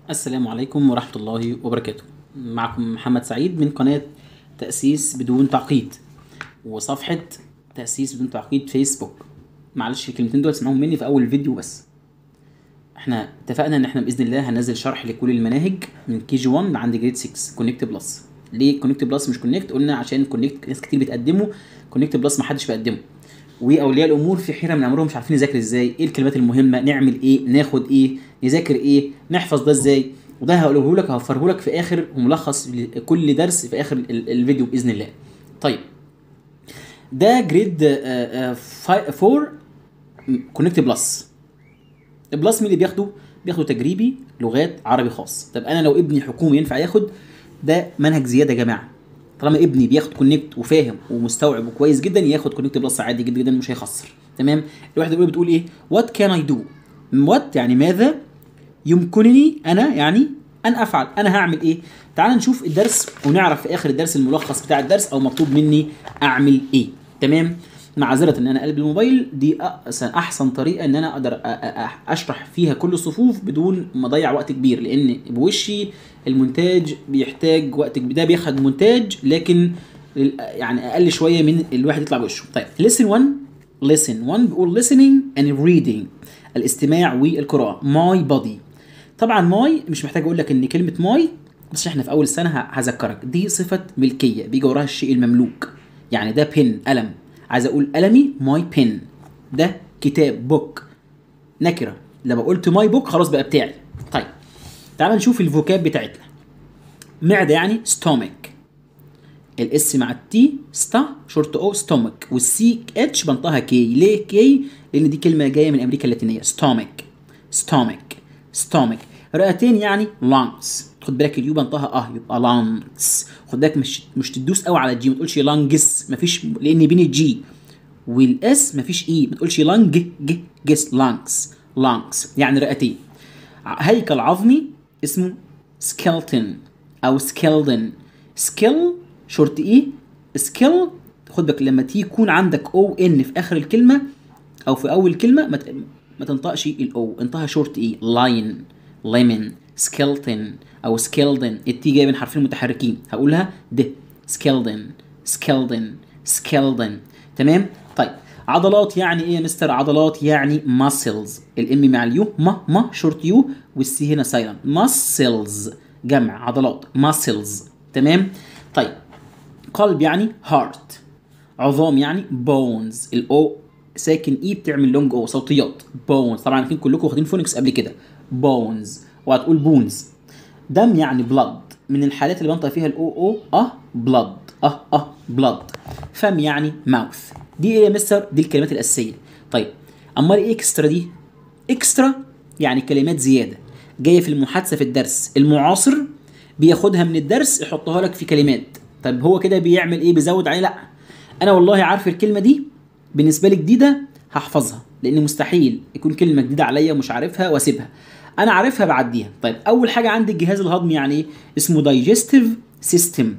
السلام عليكم ورحمة الله وبركاته معكم محمد سعيد من قناة تأسيس بدون تعقيد وصفحة تأسيس بدون تعقيد فيسبوك معلش الكلمتين دول اسمعوهم مني في أول الفيديو بس احنا اتفقنا ان احنا باذن الله هننزل شرح لكل المناهج من كي جي 1 لعند جريد 6 كونكت بلس ليه كونكت بلس مش كونكت قلنا عشان كونكت ناس كتير بتقدمه كونكت بلس ما حدش بيقدمه واولياء الامور في حيره من امرهم مش عارفين نذاكر ازاي ايه الكلمات المهمه نعمل ايه ناخد ايه نذاكر ايه نحفظ ده ازاي وده هقوله لك هوفره لك في اخر وملخص لكل درس في اخر ال- الفيديو باذن الله طيب ده جريد 4 كونكت بلس البلس مين اللي بياخده؟ بياخده تجريبي لغات عربي خاص طب انا لو ابني حكومي ينفع ياخد ده منهج زياده يا جماعه طالما ابني بياخد كونكت وفاهم ومستوعب وكويس جدا ياخد كونكت بلس عادي جدا جدا مش هيخسر تمام الواحده الاولى بتقول ايه وات كان اي دو وات يعني ماذا يمكنني انا يعني ان افعل انا هعمل ايه تعال نشوف الدرس ونعرف في اخر الدرس الملخص بتاع الدرس او مطلوب مني اعمل ايه تمام معذرة ان انا قلب الموبايل دي احسن احسن طريقة ان انا اقدر أ- أ- اشرح فيها كل الصفوف بدون ما اضيع وقت كبير لان بوشي المونتاج بيحتاج وقت كبير ده بياخد مونتاج لكن لل- يعني اقل شوية من الواحد يطلع بوشه طيب listen 1 listen 1 بيقول listening and reading الاستماع والقراءة my body طبعا ماي مش محتاج اقول لك ان كلمه ماي بس احنا في اول السنه ه- هذكرك دي صفه ملكيه بيجي وراها الشيء المملوك يعني ده بن قلم عايز اقول قلمي ماي بن ده كتاب بوك نكره لما قلت ماي بوك خلاص بقى بتاعي طيب تعال نشوف الفوكاب بتاعتنا معده يعني ستومك الاس مع التي ستا شورت او ستومك والسي اتش بنطقها كي ليه كي لان دي كلمه جايه من امريكا اللاتينيه ستومك ستومك ستومك رئتين يعني لانجز خد بالك اليو بنطقها اه يبقى لانجز خد بالك مش مش تدوس قوي على الجي ما تقولش لانجس مفيش لان بين الجي والاس مفيش اي ما تقولش لانج ج جس لانجز لانجز يعني رئتين ع- هيكل عظمي اسمه سكيلتون او سكيلدن سكيل شورت اي سكيل خد بالك لما تيجي يكون عندك او ان في اخر الكلمه او في اول كلمه ما ت- ما تنطقش الاو انطقها شورت اي لاين ليمون سكيلتون او سكيلدن التي جايه من حرفين متحركين هقولها د سكيلدن سكيلدن سكيلدن تمام طيب عضلات يعني ايه يا مستر عضلات يعني ماسلز الام مع اليو ما ما شورت يو والسي هنا سايلنت ماسلز جمع عضلات ماسلز تمام طيب قلب يعني هارت عظام يعني بونز الاو ساكن اي بتعمل لونج او صوتيات بونز طبعا عارفين كلكم واخدين فونكس قبل كده بونز وهتقول بونز دم يعني بلاد من الحالات اللي بنطق فيها الاو او اه بلاد اه اه بلاد فم يعني ماوث دي ايه يا مستر دي الكلمات الاساسيه طيب امال ايه اكسترا دي اكسترا يعني كلمات زياده جايه في المحادثه في الدرس المعاصر بياخدها من الدرس يحطها لك في كلمات طب هو كده بيعمل ايه بيزود عليه لا انا والله عارف الكلمه دي بالنسبه لي جديده هحفظها لان مستحيل يكون كلمه جديده عليا ومش عارفها واسيبها انا عارفها بعديها طيب اول حاجه عندي الجهاز الهضمي يعني ايه اسمه دايجستيف سيستم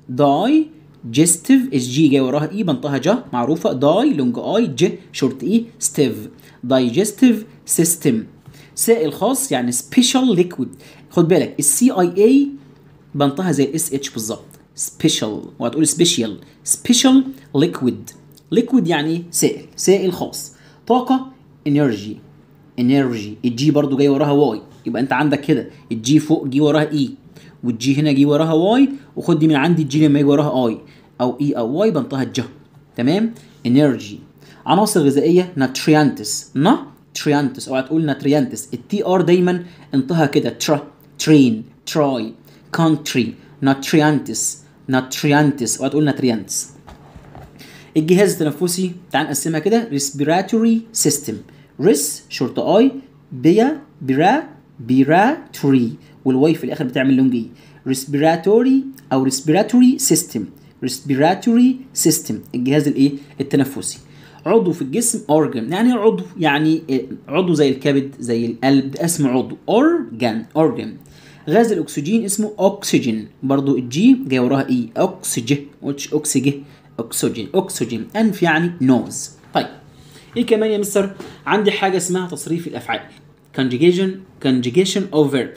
دايجستيف اس جي جاي وراها اي بنطقها جا معروفه داي لونج اي ج شورت اي ستيف دايجستيف سيستم سائل خاص يعني سبيشال ليكويد خد بالك السي اي اي بنطقها زي الاس اتش بالظبط سبيشال وهتقول سبيشال سبيشال ليكويد ليكويد يعني ايه سائل سائل خاص طاقه انرجي انرجي الجي برضو جاي وراها واي يبقى انت عندك كده الجي فوق جي وراها اي والجي هنا جي وراها واي وخد دي من عندي الجي لما يجي وراها اي او اي او واي بنطقها ج تمام انرجي عناصر غذائيه ناتريانتس ناتريانتس اوعى تقول ناتريانتس التي ار دايما انطقها كده ترا ترين تراي كونتري ناتريانتس ناتريانتس اوعى تقول ناتريانتس الجهاز التنفسي تعال نقسمها كده respiratory system ريس شورت اي بيا برا بيراتوري والواي في الاخر بتعمل لونج اي respiratory او respiratory system respiratory system الجهاز الايه التنفسي عضو في الجسم organ يعني إيه عضو يعني إيه؟ عضو زي الكبد زي القلب ده اسمه عضو organ organ غاز الاكسجين اسمه اكسجين برضو الجي جاي وراها اي اكسجين قلتش اكسجين اكسجين اكسجين انف يعني نوز طيب ايه كمان يا مستر عندي حاجه اسمها تصريف الافعال conjugation conjugation of verbs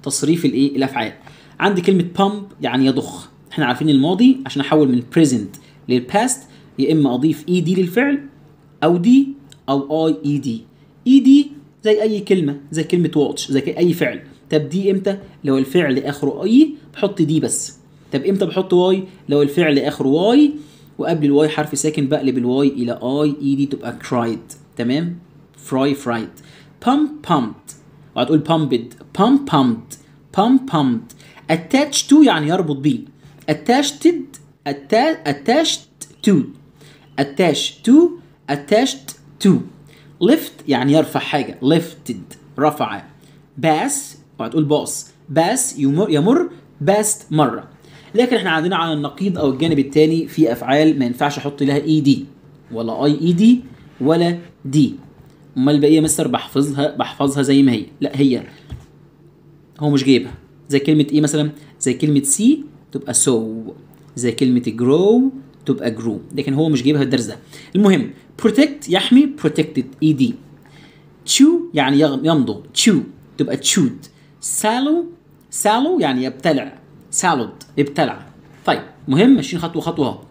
تصريف الايه الافعال عندي كلمه pump يعني يضخ احنا عارفين الماضي عشان احول من present للباست يا اما اضيف اي دي للفعل او دي او اي اي دي اي دي زي اي كلمه زي كلمه واتش زي اي فعل طب دي امتى لو الفعل اخره اي بحط دي بس طب امتى بحط واي لو الفعل اخره واي وقبل الواي حرف ساكن بقلب الواي الى اي اي دي تبقى كرايد تمام فراي فرايد pump pumped وهتقول pumped pump pumped pump pumped attached to يعني يربط بيه attached atta- attached to attached to attached to lift يعني يرفع حاجة lifted رفع باس وهتقول باص باس يمر يمر باست مرة لكن احنا عندنا على النقيض او الجانب الثاني في افعال ما ينفعش احط لها اي دي ولا اي اي دي ولا دي امال البقيه مستر بحفظها بحفظها زي ما هي لا هي هو مش جايبها زي كلمة ايه مثلا زي كلمة سي تبقى سو زي كلمة جرو تبقى جرو لكن هو مش جايبها الدرس ده المهم protect يحمي protected اي دي chew يعني يغ- يمضغ chew تبقى chewed sallow sallow يعني يبتلع salad يبتلع طيب مهم ماشيين خطوة خطوة اهو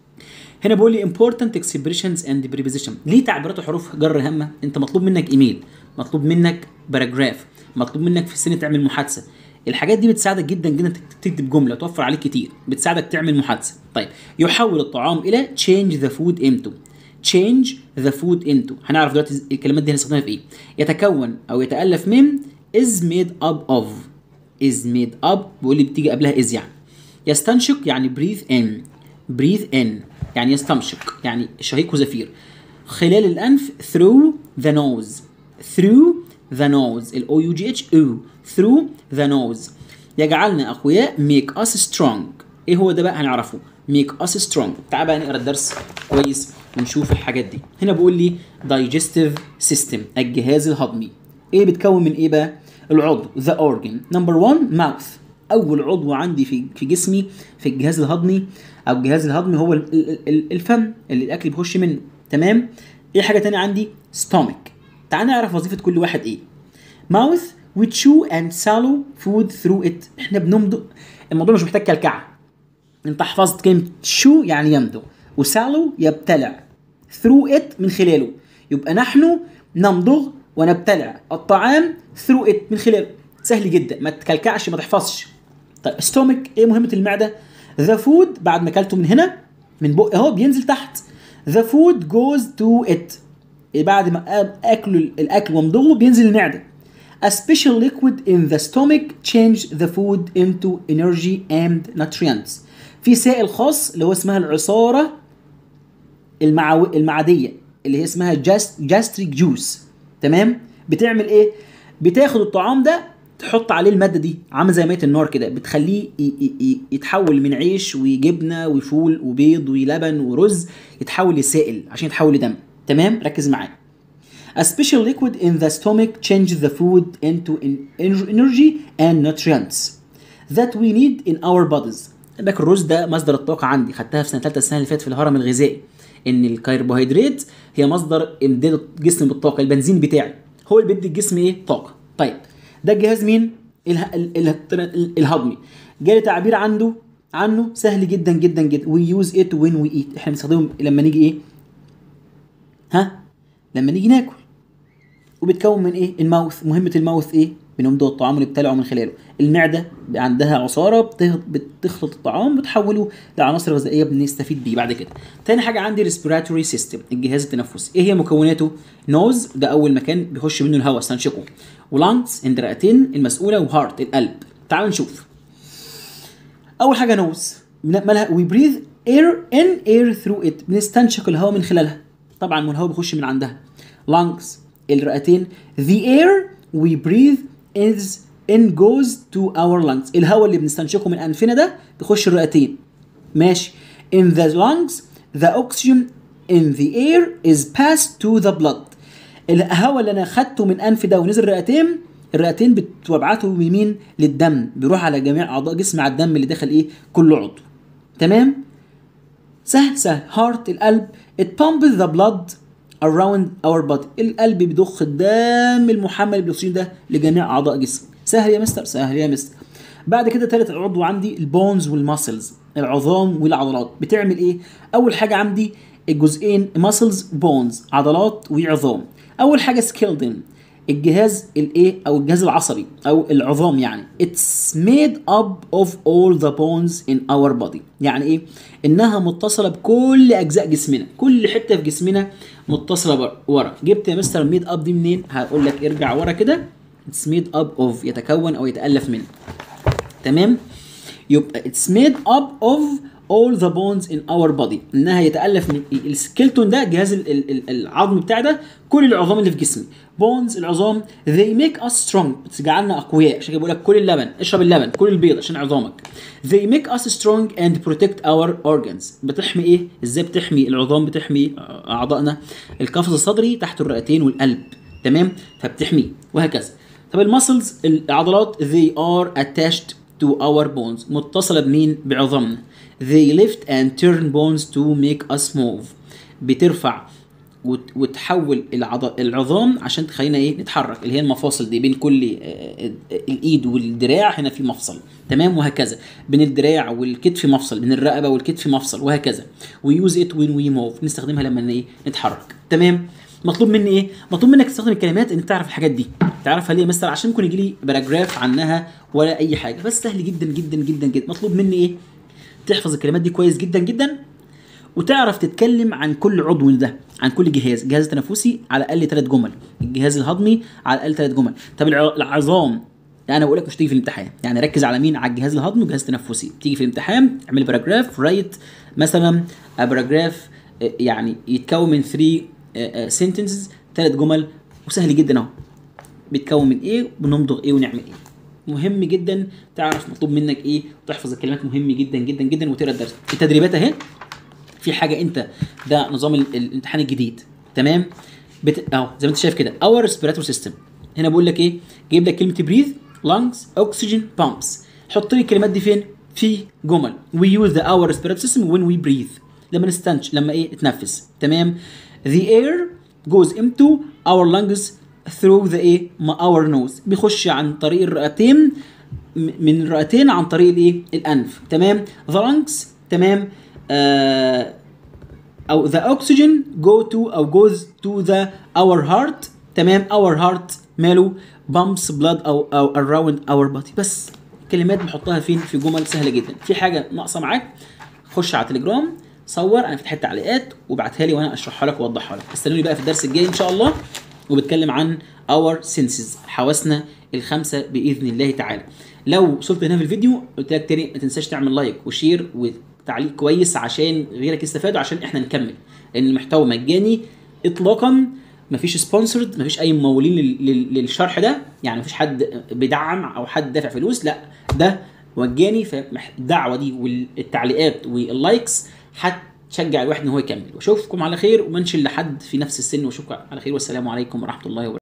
هنا بيقول لي important expressions and preposition ليه تعبيرات وحروف جر هامه انت مطلوب منك ايميل مطلوب منك باراجراف مطلوب منك في السنه تعمل محادثه الحاجات دي بتساعدك جدا جدا إنك تكتب جمله توفر عليك كتير بتساعدك تعمل محادثه طيب يحول الطعام الى change the food into change the food into هنعرف دلوقتي الكلمات دي هنستخدمها في ايه يتكون او يتالف من is made up of is made up بيقول لي بتيجي قبلها is يعني يستنشق يعني breathe in breathe in يعني يستنشق يعني شهيق وزفير خلال الأنف through the nose through the nose ال O U G H O through the nose يجعلنا أقوياء make us strong إيه هو ده بقى هنعرفه make us strong تعال بقى نقرا الدرس كويس ونشوف الحاجات دي هنا بيقول لي digestive system الجهاز الهضمي ايه بتكون من ايه بقى العضو the organ number one mouth اول عضو عندي في في جسمي في الجهاز الهضمي او الجهاز الهضمي هو ال- ال- ال- الفم اللي الاكل بيخش منه تمام ايه حاجه تانية عندي stomach تعال نعرف وظيفه كل واحد ايه mouth we chew and swallow food through it احنا بنمضغ الموضوع مش محتاج كلكعه انت حفظت كلمه شو يعني يمضغ وسالو يبتلع through it من خلاله يبقى نحن نمضغ ونبتلع الطعام through it من خلاله سهل جدا ما تكلكعش ما تحفظش طيب stomach ايه مهمه المعده the food بعد ما اكلته من هنا من بق اهو بينزل تحت the food goes to it إيه بعد ما اكل الاكل وامضغه بينزل المعده A special liquid in the stomach change the food into energy and nutrients. في سائل خاص اللي هو اسمها العصارة المعو... المعدية اللي هي اسمها جاست... جاستريك جوس تمام؟ بتعمل ايه؟ بتاخد الطعام ده تحط عليه المادة دي عامل زي مية النار كده بتخليه ي... ي... ي- يتحول من عيش وجبنة وفول وبيض ولبن ورز يتحول لسائل عشان يتحول لدم تمام؟ ركز معايا A special liquid in the stomach changes the food into en- en- energy and nutrients that we need in our bodies. بالك الرز ده مصدر الطاقة عندي خدتها في سنة ثالثة السنة اللي فاتت في الهرم الغذائي إن الكربوهيدرات هي مصدر إمداد الجسم بالطاقة البنزين بتاعي هو اللي بيدي الجسم إيه؟ طاقة. طيب ده الجهاز مين؟ اله... ال... ال... ال... الهضمي. جالي تعبير عنده عنه سهل جدا جدا جدا we use it when we eat احنا بنستخدمه لما نيجي ايه؟ ها؟ لما نيجي ناكل وبتكون من ايه الماوث مهمه الماوث ايه بنمضغ الطعام اللي بتبتلعه من خلاله المعده عندها عصاره بته- بتخلط الطعام بتحوله لعناصر غذائيه بنستفيد بيه بعد كده تاني حاجه عندي ريسبيراتوري سيستم الجهاز التنفسي ايه هي مكوناته نوز ده اول مكان بيخش منه الهواء استنشقه ولانجز الرئتين المسؤوله وهارت القلب تعالوا نشوف اول حاجه نوز مالها وي بريذ اير ان اير ثرو ات بنستنشق الهواء من خلالها طبعا من الهواء بيخش من عندها lungs الرئتين the air we breathe is in goes to our lungs الهواء اللي بنستنشقه من انفنا ده بيخش الرئتين ماشي in the lungs the oxygen in the air is passed to the blood الهواء اللي انا خدته من انفي ده ونزل الرئتين الرئتين بتبعته يمين للدم بيروح على جميع اعضاء جسم على الدم اللي داخل ايه كل عضو تمام سهل سهل هارت القلب it pumps the blood around our body القلب بيضخ الدم المحمل بالاكسجين ده لجميع اعضاء جسم سهل يا مستر سهل يا مستر بعد كده تالت عضو عندي البونز والماسلز العظام والعضلات بتعمل ايه اول حاجه عندي الجزئين ماسلز بونز عضلات وعظام اول حاجه سكيلدن الجهاز الايه او الجهاز العصبي او العظام يعني it's made up of all the bones in our body يعني ايه انها متصله بكل اجزاء جسمنا كل حته في جسمنا متصله بر- ورا جبت يا مستر ميد اب دي منين هقول لك ارجع ورا كده it's made up of يتكون او يتالف من تمام يبقى it's made up of all the bones in our body انها يتالف من السكيلتون ده جهاز ال- ال- ال- العظم بتاع ده كل العظام اللي في جسمي بونز العظام they make us strong بتجعلنا اقوياء عشان كده بقول لك كل اللبن اشرب اللبن كل البيض عشان عظامك they make us strong and protect our organs بتحمي ايه ازاي بتحمي العظام بتحمي اعضائنا القفص الصدري تحت الرئتين والقلب تمام فبتحميه وهكذا طب المسلز العضلات they are attached to our bones متصلة بمين بعظامنا they lift and turn bones to make us move بترفع وت- وتحول العض... العظام عشان تخلينا ايه نتحرك اللي هي المفاصل دي بين كل آه، آه، الايد والدراع هنا في مفصل تمام وهكذا بين الدراع والكتف مفصل بين الرقبه والكتف مفصل وهكذا ويوز ات وين وي موف نستخدمها لما ايه نتحرك تمام مطلوب مني ايه مطلوب منك تستخدم الكلمات ان تعرف الحاجات دي تعرفها ليه يا مستر عشان ممكن يجي لي باراجراف عنها ولا اي حاجه بس سهل جدا جدا جدا جدا مطلوب مني ايه تحفظ الكلمات دي كويس جدا جدا وتعرف تتكلم عن كل عضو ده عن كل جهاز الجهاز التنفسي على الاقل ثلاث جمل الجهاز الهضمي على الاقل ثلاث جمل طب الع- العظام انا بقول لك مش تيجي في الامتحان يعني ركز على مين على الجهاز الهضمي والجهاز التنفسي تيجي في الامتحان اعمل باراجراف رايت مثلا باراجراف يعني يتكون من 3 سنتنسز ثلاث جمل وسهل جدا اهو بيتكون من ايه بنمضغ ايه ونعمل ايه مهم جدا تعرف مطلوب منك ايه وتحفظ الكلمات مهم جدا جدا جدا وتقرا الدرس التدريبات اهي في حاجه انت ده نظام ال- الامتحان الجديد تمام بت... اهو زي ما انت شايف كده اور ريسبيراتور سيستم هنا بقول لك ايه جايب لك كلمه بريث لانجز اوكسجين بامبس حط لي الكلمات دي فين في جمل we use the our respiratory system when we breathe لما نستنش لما ايه نتنفس تمام the air goes into our lungs through the ايه ما our nose بيخش عن طريق الرئتين م- من الرئتين عن طريق الايه الانف تمام the lungs تمام آه او the oxygen go to او goes to the our heart تمام our heart ماله pumps blood او او around our body بس كلمات بحطها فين في جمل سهله جدا في حاجه ناقصه معاك خش على تليجرام صور انا فتحت التعليقات وابعتها لي وانا اشرحها لك واوضحها لك استنوني بقى في الدرس الجاي ان شاء الله وبتكلم عن our senses حواسنا الخمسه باذن الله تعالى لو وصلت هنا في الفيديو قلت لك تاني ما تنساش تعمل لايك وشير وتعليق كويس عشان غيرك يستفادوا عشان احنا نكمل لان المحتوى مجاني اطلاقا مفيش سبونسرد مفيش اي ممولين لل- لل- للشرح ده يعني مفيش حد بيدعم او حد دافع فلوس لا ده مجاني فالدعوه دي والتعليقات واللايكس هتشجع الواحد ان هو يكمل واشوفكم على خير ومنشن لحد في نفس السن واشوفكم على خير والسلام عليكم ورحمه الله وبركاته